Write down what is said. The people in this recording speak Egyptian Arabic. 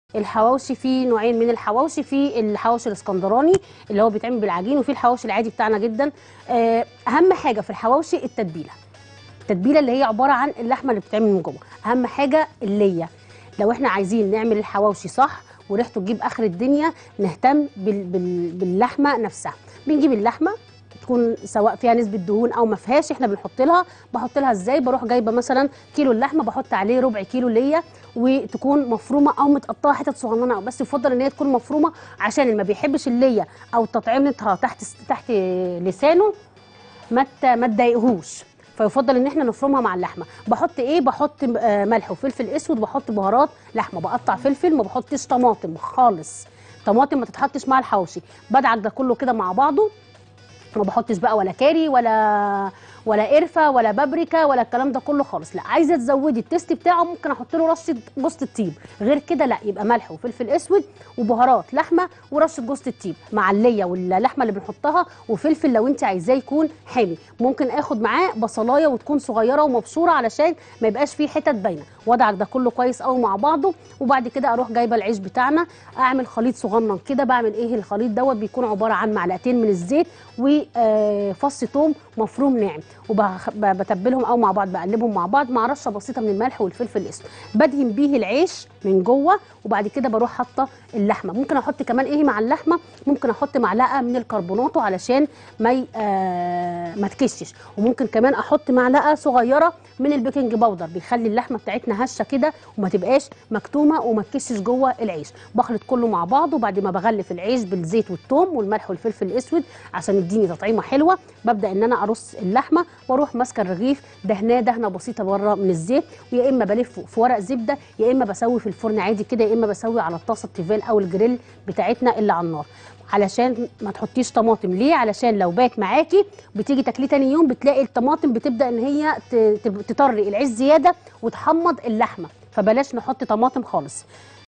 الحواوشي فيه نوعين من الحواوشي في الحواوشي الاسكندراني اللي هو بيتعمل بالعجين وفي الحواوشي العادي بتاعنا جدا آه، اهم حاجه في الحواوشي التتبيله التتبيله اللي هي عباره عن اللحمه اللي بتتعمل من جوه اهم حاجه الليه لو احنا عايزين نعمل الحواوشي صح وريحته تجيب اخر الدنيا نهتم بال بال باللحمه نفسها بنجيب اللحمه تكون سواء فيها نسبه دهون او ما فيهاش احنا بنحط لها بحط لها ازاي بروح جايبه مثلا كيلو اللحمه بحط عليه ربع كيلو ليا وتكون مفرومه او متقطعه حتت صغننه أو بس يفضل ان هي تكون مفرومه عشان اللي ما بيحبش الليا او تطعيمتها تحت تحت لسانه ما ت- ما تضايقهوش فيفضل ان احنا نفرمها مع اللحمه بحط ايه بحط آه، ملح وفلفل اسود بحط بهارات لحمه بقطع فلفل ما بحطش طماطم خالص طماطم ما تتحطش مع الحوشي بدعك ده كله كده مع بعضه ما بحطش بقى ولا كاري ولا ولا قرفه ولا بابريكا ولا الكلام ده كله خالص لا عايزه تزودي التيست بتاعه ممكن احط له رشه جوز الطيب غير كده لا يبقى ملح وفلفل اسود وبهارات لحمه ورشه جوز الطيب مع الليه واللحمه اللي بنحطها وفلفل لو انت عايزاه يكون حامي ممكن اخد معاه بصلايه وتكون صغيره ومبشوره علشان ما يبقاش فيه حتت باينه وادعك ده كله كويس قوي مع بعضه وبعد كده اروح جايبه العيش بتاعنا اعمل خليط صغنن كده بعمل ايه الخليط دوت بيكون عباره عن معلقتين من الزيت وفص ثوم مفروم ناعم وبتبلهم او مع بعض بقلبهم مع بعض مع رشه بسيطه من الملح والفلفل الاسود بدهن بيه العيش من جوه وبعد كده بروح حاطه اللحمه ممكن احط كمان ايه مع اللحمه ممكن احط معلقه من الكربوناتو علشان ما ي- آه ما تكشش وممكن كمان احط معلقه صغيره من البيكنج باودر بيخلي اللحمه بتاعتنا هشه كده وما تبقاش مكتومه وما تكشش جوه العيش بخلط كله مع بعضه وبعد ما بغلف العيش بالزيت والثوم والملح والفلفل الاسود عشان يديني تطعيمه حلوه ببدا ان انا ارص اللحمه واروح ماسكه الرغيف دهناه دهنه بسيطه بره من الزيت ويا اما بلفه في ورق زبده يا اما بسوي في الفرن عادي كده يا اما بسوي على الطاسه التيفال او الجريل بتاعتنا اللي على النار علشان ما تحطيش طماطم ليه علشان لو بات معاكي بتيجي تاكليه تاني يوم بتلاقي الطماطم بتبدا ان هي ت- ت- تطري العيش زياده وتحمض اللحمه فبلاش نحط طماطم خالص